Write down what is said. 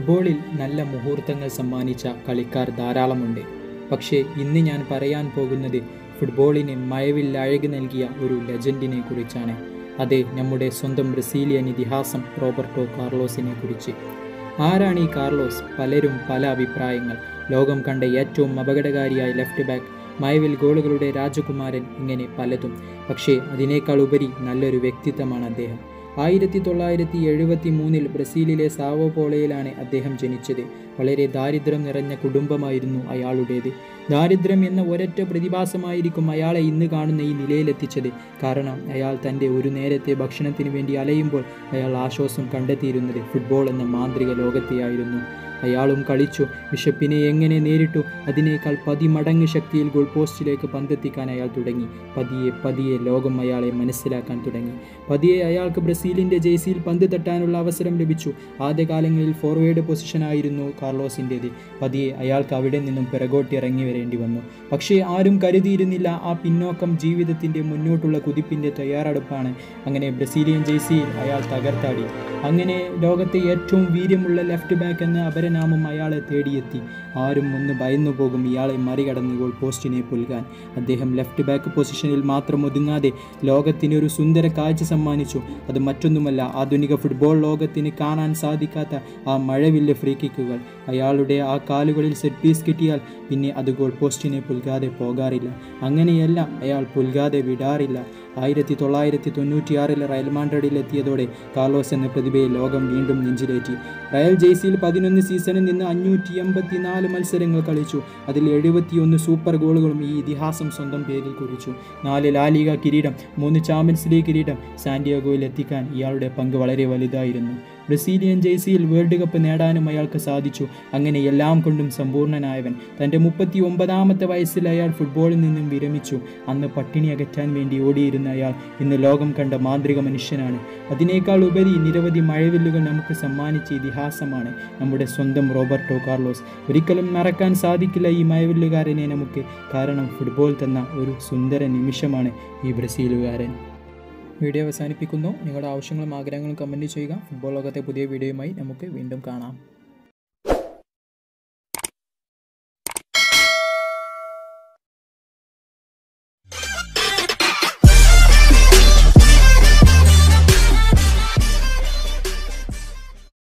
ഫുട്ബോളിൽ നല്ല മുഹൂർത്തങ്ങൾ സമ്മാനിച്ച കളിക്കാർ ധാരാളമുണ്ട് പക്ഷേ ഇന്ന് ഞാൻ പറയാൻ പോകുന്നത് ഫുട്ബോളിന് മഴവിൽ അഴക് നൽകിയ ഒരു ലെജൻഡിനെ കുറിച്ചാണ് അതെ നമ്മുടെ സ്വന്തം ബ്രസീലിയൻ ഇതിഹാസം റോബർട്ടോ കാർലോസിനെ കുറിച്ച് ആരാണ് ഈ കാർലോസ് പലരും പല അഭിപ്രായങ്ങൾ ലോകം കണ്ട ഏറ്റവും അപകടകാരിയായ ലെഫ്റ്റ് ബാക്ക് മയവിൽ ഗോളുകളുടെ രാജകുമാരൻ ഇങ്ങനെ പലതും പക്ഷേ അതിനേക്കാൾ ഉപരി നല്ലൊരു വ്യക്തിത്വമാണ് അദ്ദേഹം ആയിരത്തി തൊള്ളായിരത്തി എഴുപത്തി മൂന്നിൽ ബ്രസീലിലെ സാവോ പോളയിലാണ് അദ്ദേഹം ജനിച്ചത് വളരെ ദാരിദ്ര്യം നിറഞ്ഞ കുടുംബമായിരുന്നു അയാളുടേത് ദാരിദ്ര്യം എന്ന ഒരൊറ്റ പ്രതിഭാസമായിരിക്കും അയാളെ ഇന്ന് കാണുന്ന ഈ നിലയിലെത്തിച്ചത് കാരണം അയാൾ തൻ്റെ ഒരു നേരത്തെ ഭക്ഷണത്തിന് വേണ്ടി അലയുമ്പോൾ അയാൾ ആശ്വാസം കണ്ടെത്തിയിരുന്നത് ഫുട്ബോൾ എന്ന മാന്ത്രിക ലോകത്തെയായിരുന്നു അയാളും കളിച്ചു ബിഷപ്പിനെ എങ്ങനെ നേരിട്ടു അതിനേക്കാൾ പതിമടങ്ങ് ശക്തിയിൽ ഗോൾ പോസ്റ്റിലേക്ക് പന്തെത്തിക്കാൻ അയാൾ തുടങ്ങി പതിയെ പതിയെ ലോകം അയാളെ മനസ്സിലാക്കാൻ തുടങ്ങി പതിയെ അയാൾക്ക് ബ്രസീലിൻ്റെ ജേഴ്സിയിൽ പന്ത് തട്ടാനുള്ള അവസരം ലഭിച്ചു ആദ്യകാലങ്ങളിൽ ഫോർവേഡ് പൊസിഷനായിരുന്നു കാർലോസിൻ്റേത് പതിയെ അയാൾക്ക് അവിടെ നിന്നും പിറകോട്ട് ഇറങ്ങി വരേണ്ടി വന്നു പക്ഷേ ആരും കരുതിയിരുന്നില്ല ആ പിന്നോക്കം ജീവിതത്തിൻ്റെ മുന്നോട്ടുള്ള കുതിപ്പിൻ്റെ തയ്യാറെടുപ്പാണ് അങ്ങനെ ബ്രസീലിയൻ ജേഴ്സിയിൽ അയാൾ തകർത്താടി അങ്ങനെ ലോകത്തെ ഏറ്റവും വീര്യമുള്ള ലെഫ്റ്റ് ബാക്ക് എന്ന അപരനാമം അയാളെ തേടിയെത്തി ആരും ഒന്ന് ഭയന്നു പോകും ഇയാളെ മറികടന്ന് ഗോൾ പോസ്റ്റിനെ പുൽകാൻ അദ്ദേഹം ലെഫ്റ്റ് ബാക്ക് പൊസിഷനിൽ മാത്രം ഒതുങ്ങാതെ ലോകത്തിന് ഒരു സുന്ദര കാഴ്ച സമ്മാനിച്ചു അത് മറ്റൊന്നുമല്ല ആധുനിക ഫുട്ബോൾ ലോകത്തിന് കാണാൻ സാധിക്കാത്ത ആ മഴവില്ല് ഫ്രീ കിക്കുകൾ അയാളുടെ ആ കാലുകളിൽ സെറ്റ് പീസ് കിട്ടിയാൽ പിന്നെ അത് ഗോൾ പോസ്റ്റിനെ പുൽകാതെ പോകാറില്ല അങ്ങനെയല്ല അയാൾ പുൽകാതെ വിടാറില്ല ആയിരത്തി തൊള്ളായിരത്തി തൊണ്ണൂറ്റിയാറിൽ റയൽ മാൻഡ്രിഡിൽ എത്തിയതോടെ കാർലോസ് എന്ന പ്രതിഭയെ ലോകം വീണ്ടും നെഞ്ചിലേറ്റി റയൽ ജേഴ്സിയിൽ പതിനൊന്ന് സീസണിൽ നിന്ന് അഞ്ഞൂറ്റി എൺപത്തി നാല് മത്സരങ്ങൾ കളിച്ചു അതിൽ എഴുപത്തിയൊന്ന് സൂപ്പർ ഗോളുകളും ഈ ഇതിഹാസം സ്വന്തം പേരിൽ കുറിച്ചു നാല് ലാലിക കിരീടം മൂന്ന് ചാമ്പ്യൻസ് ലീഗ് കിരീടം സാന്റിയാഗോയിൽ എത്തിക്കാൻ ഇയാളുടെ പങ്ക് വളരെ വലുതായിരുന്നു ബ്രസീലിയൻ ജേഴ്സിയിൽ വേൾഡ് കപ്പ് നേടാനും അയാൾക്ക് സാധിച്ചു അങ്ങനെ എല്ലാം കൊണ്ടും സമ്പൂർണ്ണനായവൻ തൻ്റെ മുപ്പത്തി ഒമ്പതാമത്തെ വയസ്സിൽ അയാൾ ഫുട്ബോളിൽ നിന്നും വിരമിച്ചു അന്ന് പട്ടിണി അകറ്റാൻ വേണ്ടി ഓടിയിരുന്ന അയാൾ ഇന്ന് ലോകം കണ്ട മാന്ത്രിക മനുഷ്യനാണ് അതിനേക്കാൾ ഉപരി നിരവധി മഴവില്ലുകൾ നമുക്ക് സമ്മാനിച്ച ഇതിഹാസമാണ് നമ്മുടെ സ്വന്തം റോബർട്ടോ കാർലോസ് ഒരിക്കലും മറക്കാൻ സാധിക്കില്ല ഈ മഴവില്ലുകാരനെ നമുക്ക് കാരണം ഫുട്ബോൾ തന്ന ഒരു സുന്ദര നിമിഷമാണ് ഈ ബ്രസീലുകാരൻ വീഡിയോ അവസാനിപ്പിക്കുന്നു നിങ്ങളുടെ ആവശ്യങ്ങളും ആഗ്രഹങ്ങളും കമൻറ്റ് ചെയ്യുക ഫുട്ബോൾ ലോകത്തെ പുതിയ വീഡിയോയുമായി നമുക്ക് വീണ്ടും കാണാം